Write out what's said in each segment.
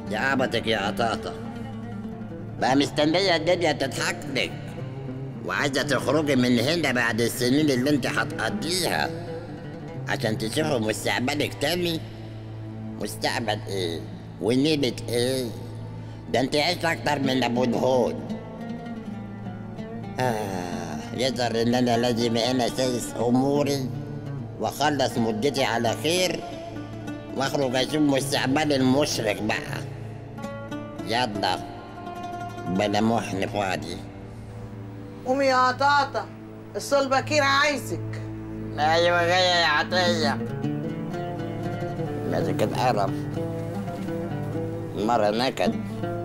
يا عبتك يا قطاطة بقى مستنية الدنيا تضحك لك وعايزة تخرجي من هنا بعد السنين اللي انت هتقضيها عشان تشوفوا مستقبلك تاني مستقبل ايه ونيلة ايه ده انت عشت اكتر من ابو الهود آه يظهر ان انا لازم انا اساس اموري واخلص مدتي على خير واخرج اشوف مستقبلي المشرق بقى يلا بلا محن فاضي قومي يا قطاطة الصل بكير عايزك ايوه جاية يا عطية ماسك القرف مرة نكد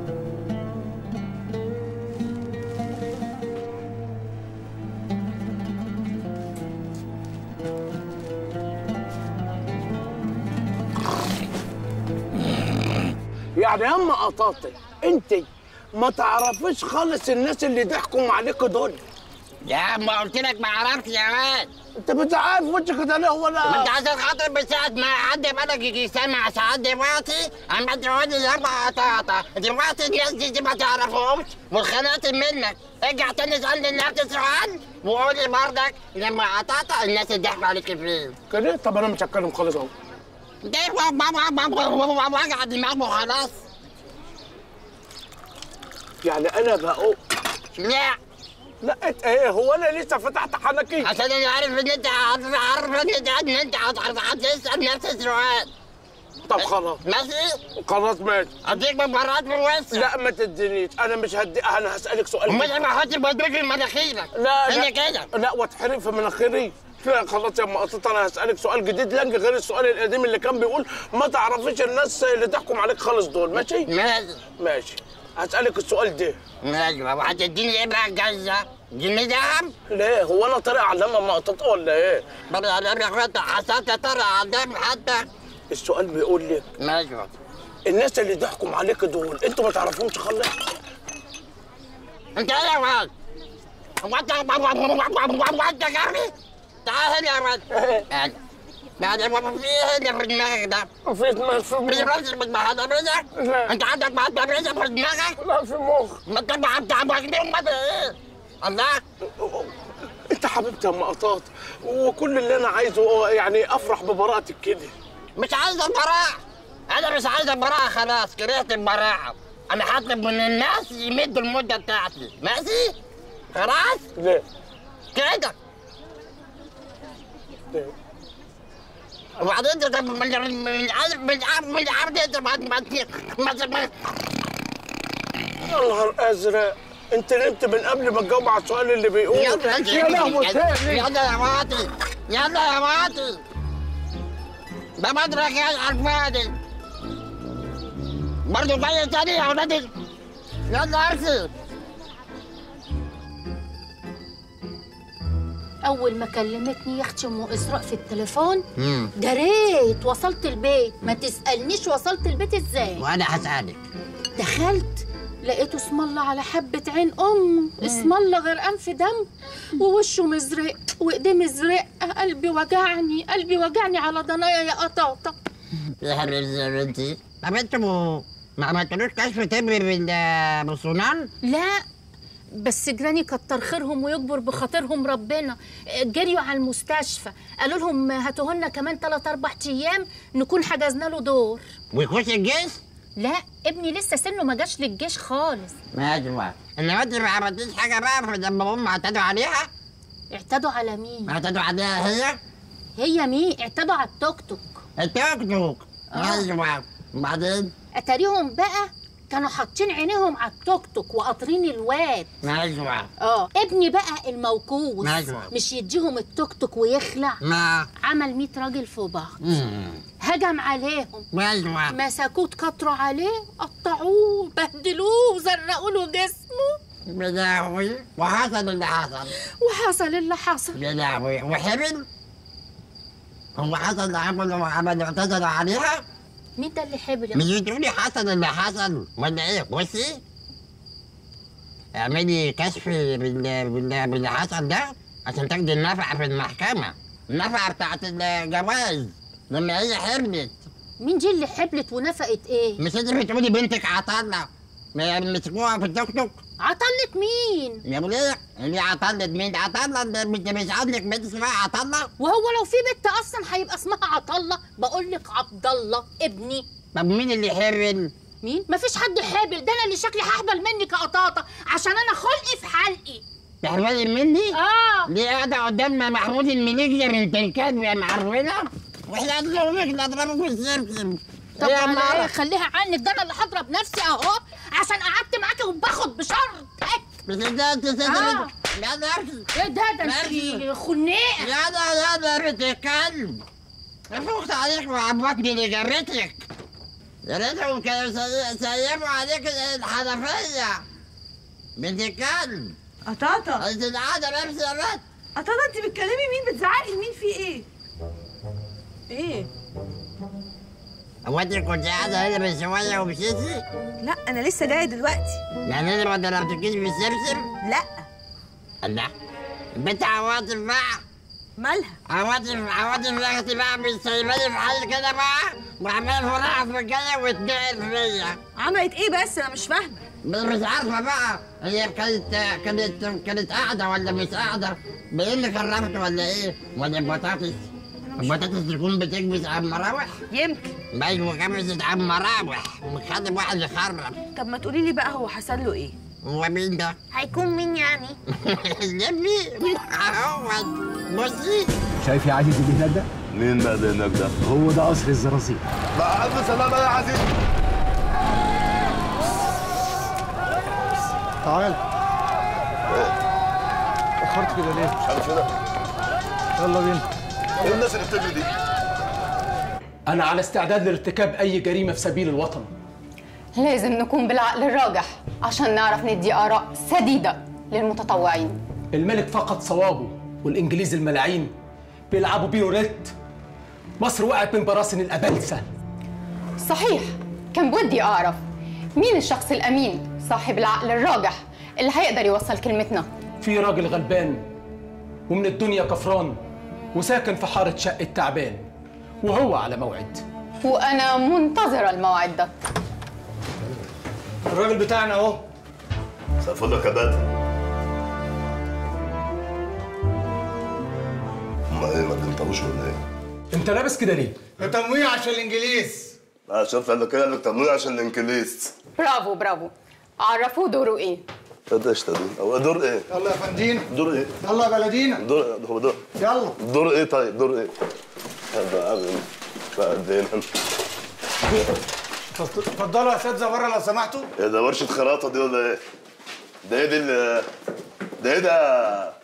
يعني يا اما قطاطي انت ما تعرفيش خالص الناس اللي ضحكوا عليك دول يا عم قلت لك ما اعرفش يا واد انت بتعرف وجهك ده ليه هو ما انت انا عشان خاطر بساعة ما حد بالك يجي سامع ساعات دلوقتي اما تقول لي يابا قطاطة دلوقتي الناس دي, دي ما تعرفهمش واتخنقت منك ارجع تاني اسألني نفس السؤال وقول لي برضك لما قطاطة الناس اللي ضحكوا عليك فين كده طب انا مش هتكلم خالص اهو ده وجع دماغه خلاص يعني انا بقول لا لا إت- ايه هو انا لسه فتحت حنكي عشان انا عارف ان انت عارف ان انت ان انت هتسال نفس السؤال طب خلاص ماشي خلاص ماشي اديك مباراه في الوسط لا ما تدينيش انا مش هدي انا هسالك سؤال مش جديد. ما احط بدوك في مناخيرك لا هي لا كده لا واتحرق في مناخيري لا خلاص يا ام قطط انا هسالك سؤال جديد لنج غير السؤال القديم اللي كان بيقول ما تعرفيش الناس اللي تحكم عليك خالص دول ماشي ماشي ماشي هسالك السؤال ده ماشي وهتديني ايه بقى الجايزه؟ جنيه دهب؟ ليه هو انا طارق علامه ام قطط ولا ايه برضه انا كنت حسبت ترى عدام حتى السؤال بيقول لك ماشي الناس اللي تحكم عليك دول انتوا ما تعرفهمش خالص انت ايه يا واد؟ هو انت هو انت جاري؟ تعال هنا يا واد تعال. بعد ما في ايه هنا في دماغك ده؟ في دماغ في مش مخ راسك مش مهدبرزة؟ لا. انت عندك مهدبرزة في دماغك؟ لا في مخ ما انت بتاع مجنون ما ايه؟ الله انت حبيبتي يا ام قطاط وكل اللي انا عايزه هو يعني افرح ببراءتك كده مش عايز البراءة أنا مش عايز البراءة خلاص كرهت البراءة أنا هطلب من الناس يمدوا المدة بتاعتي ماشي؟ خلاص؟ ليه؟ كده ليه؟ وبعدين انت طب من من من عارف من عارف من عارف انت ما ما ما ما يا نهار ازرق انت نمت من قبل ما تجاوب على السؤال اللي بيقول يلا يا لهوي تاني يلا يا واطي يلا يا واطي ده مدرك يا الفاضل برضه جاي تاني يا ولادي يلا ارسل اول ما كلمتني يا اختي ام اسراء في التليفون جريت وصلت البيت ما تسالنيش وصلت البيت ازاي وانا هسألك دخلت لقيته اسم الله على حبة عين أمه اسم الله غرقان في دم ووشه مزرق وإيديه مزرق قلبي وجعني قلبي وجعني على ضنايا يا قطاطة يا حبيبتي يا بنتي طب انتوا ما عملتلوش كشف طبي بال- بالصنان؟ لا بس جيراني كتر خيرهم ويكبر بخاطرهم ربنا جريوا على المستشفى قالوا لهم هاتوه لنا كمان 3 4 ايام نكون حجزنا له دور ويخش الجيش؟ لا ابني لسه سنه ما جاش للجيش خالص ماشي بقى انما انت ما عملتيش حاجه بقى في لما هم اعتدوا عليها؟ اعتدوا على مين اعتدوا عليها هي؟ هي مين اعتدوا على التوك توك التوك توك آه. ايوه وبعدين اتاريهم بقى كانوا حاطين عينيهم على التوك توك وقاطرين الواد ايوه اه ابني بقى الموكوس أيوة. مش يديهم التوك توك ويخلع ما عمل 100 راجل في بعض مم. هجم عليهم ايوه مسكوه اتكتروا عليه قطعوه بهدلوه زرقوا له جسمه يا لهوي وحصل اللي حصل وحصل اللي حصل يا لهوي وحمل هو حصل اللي عملوا عملوا اعتدوا عليها؟ مين ده اللي حبل مش بتقولي حصل اللي حصل ولا ايه بصي اعملي كشف بال... بال... باللي حصل ده عشان تاخدي النفعة في المحكمة النفعة بتاعت الجواز لما هي حملت مين دي اللي حبلت ونفقت ايه مش انت بتقولي بنتك عطلة ما مسكوها في التوك توك عطلت مين يا وليه اللي عطلت مين عطلة انت مش عندك بنت اسمها عطلة وهو لو في بنت اصلا هيبقى اسمها عطله بقول لك عبد الله ابني طب مين اللي حرل مين مفيش حد حابل ده انا اللي شكلي هحبل منك يا قطاطه عشان انا خلقي في حلقي تحرلي مني اه دي قاعدة قدام محمود المليجيا من الكلب يا معرولة واحنا هنضربك نضربك بالسرسم طب يا على مرة. ايه خليها عنك ده انا اللي هضرب نفسي اهو عشان قعدت معاكي وباخد بشرط بس انت انت آه. صدرك يا نفسي ايه ده ده ماشي. انت خناقه يا ده يا ده بنت الكلب فوقت عليك وعبطني اللي جرتك يا ريتهم كانوا سي- سيبوا عليك الحنفية بنت الكلب قطاطة انت قاعدة لابسة يا بنت قطاطة انت بتكلمي مين بتزعقي لمين في ايه؟ ايه؟ هو انت كنت قاعدة هنا من شوية ومشيتي؟ لا انا لسه جاية دلوقتي يعني انا ما ضربتكيش بالسرسر؟ لا الله البنت عواطف بقى مالها؟ عواطف عواطف لغتي بقى مش سايباني في حالي كده بقى وعمال فرح في مكاني وتنقل فيا عملت ايه بس انا مش فاهمة بس مش عارفة بقى هي كانت كانت كانت قاعدة ولا مش قاعدة بإيه اللي خرفت ولا إيه؟ ولا البطاطس؟ البطاطس تكون بتكبس على المراوح؟ يمكن أيوة كبست على المراوح وخدم واحد يخرف طب ما تقولي لي بقى هو حصل له ايه؟ هو مين ده؟ هيكون مين يعني؟ اللمي اهو بصي شايف يا عزيز اللي هناك ده؟ مين بقى ده هناك ده؟ هو ده قصر الزرازير مع ألف سلامة يا عزيز تعال اخرت كده ليه؟ مش عارف كده يلا بينا ايه الناس اللي بتجري دي؟ أنا على استعداد لارتكاب أي جريمة في سبيل الوطن لازم نكون بالعقل الراجح عشان نعرف ندي آراء سديدة للمتطوعين الملك فقد صوابه والإنجليز الملاعين بيلعبوا بيوريت مصر وقعت من براسن الأبلسة صحيح كان بودي أعرف مين الشخص الأمين صاحب العقل الراجح اللي هيقدر يوصل كلمتنا في راجل غلبان ومن الدنيا كفران وساكن في حارة شقة تعبان وهو على موعد وأنا منتظرة الموعد ده الراجل بتاعنا أهو سقفل لك يا بدر ما ايه ما تنطروش ولا ايه؟ أنت لابس كده ليه؟ تمويه عشان الانجليز اه شفت قال لك كده قال لك تمويه عشان الانجليز برافو برافو عرفوه دوره إيه ايه ده اشتغل هو دور ايه؟ يلا يا فندينا دور ايه؟ يلا يا بلدينا دور هو دور يلا دور ايه طيب دور ايه؟ هذا عظيم بعدين اتفضلوا يا اساتذه بره لو سمحتوا ايه ده ورشة خراطة دي ولا ايه؟ ده ايه دي ال- ده ايه ده